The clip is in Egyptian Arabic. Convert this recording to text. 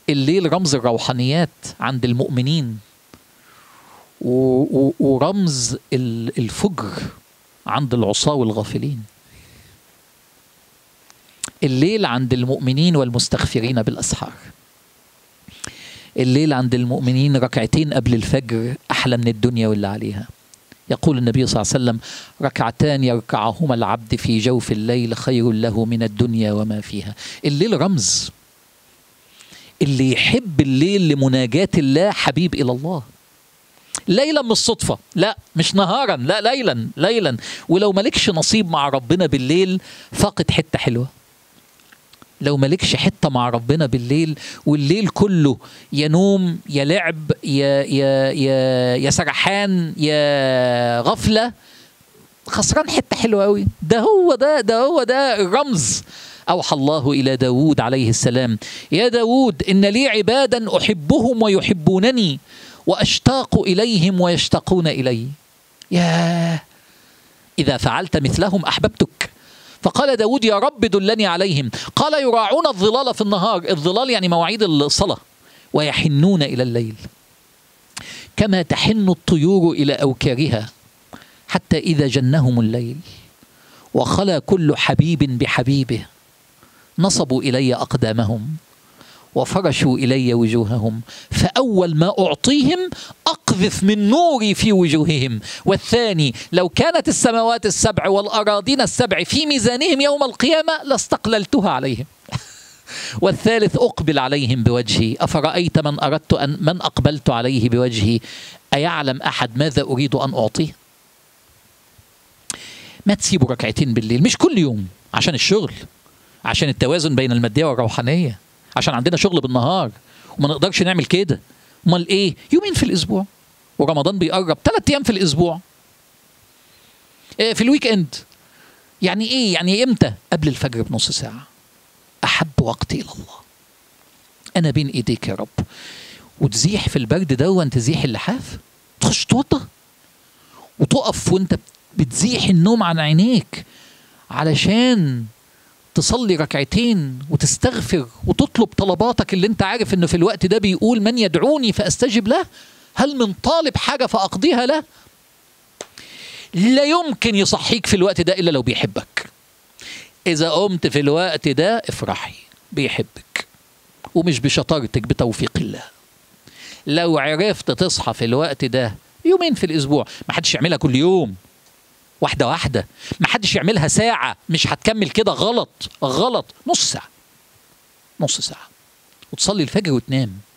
الليل رمز الروحانيات عند المؤمنين و- و- ورمز ال- الفجر عند العصاة والغافلين الليل عند المؤمنين والمستغفرين بالأسحار الليل عند المؤمنين ركعتين قبل الفجر أحلى من الدنيا واللي عليها يقول النبي صلى الله عليه وسلم ركعتان يركعهما العبد في جوف الليل خير له من الدنيا وما فيها الليل رمز اللي يحب الليل لمناجاة الله حبيب إلى الله ليلا مش صدفة لا مش نهارا لا ليلا ليلا ولو مالكش نصيب مع ربنا بالليل فاقد حتة حلوة لو مالكش حتة مع ربنا بالليل والليل كله يا نوم يا لعب يا يا يا يا سرحان يا غفلة خسران حتة حلوة قوي ده هو ده ده هو ده الرمز أوحى الله إلى داود عليه السلام يا داود إن لي عبادا أحبهم ويحبونني وأشتاق إليهم ويشتاقون إلي ياه إذا فعلت مثلهم أحببتك فقال داود يا رب دلني عليهم قال يراعون الظلال في النهار الظلال يعني مواعيد الصلاة ويحنون إلى الليل كما تحن الطيور إلى أوكارها حتى إذا جنهم الليل وخلا كل حبيب بحبيبه نصبوا إلي أقدامهم وفرشوا إلي وجوههم فأول ما أعطيهم أقذف من نوري في وجوههم والثاني لو كانت السماوات السبع والأراضين السبع في ميزانهم يوم القيامة لاستقللتها عليهم والثالث أقبل عليهم بوجهي أفرأيت من أردت أن من أقبلت عليه بوجهي أيعلم أحد ماذا أريد أن أعطيه ما تسيبوا ركعتين بالليل مش كل يوم عشان الشغل عشان التوازن بين المادية والروحانية عشان عندنا شغل بالنهار وما نقدرش نعمل كده امال ايه يومين في الاسبوع ورمضان بيقرب ثلاث ايام في الاسبوع إيه في الويك اند يعني ايه يعني امتى قبل الفجر بنص ساعه احب وقتي الى الله انا بين ايديك يا رب وتزيح في البرد ده وانت تزيح اللحاف تخش توضى وتقف وانت بتزيح النوم عن عينيك علشان تصلي ركعتين وتستغفر وتطلب طلباتك اللي انت عارف انه في الوقت ده بيقول من يدعوني فاستجب له هل من طالب حاجه فاقضيها له لا يمكن يصحيك في الوقت ده الا لو بيحبك اذا قمت في الوقت ده افرحي بيحبك ومش بشطارتك بتوفيق الله لو عرفت تصحى في الوقت ده يومين في الاسبوع ما حدش يعملها كل يوم واحدة واحدة ما حدش يعملها ساعة مش هتكمل كده غلط غلط نص ساعة نص ساعة وتصلي الفجر وتنام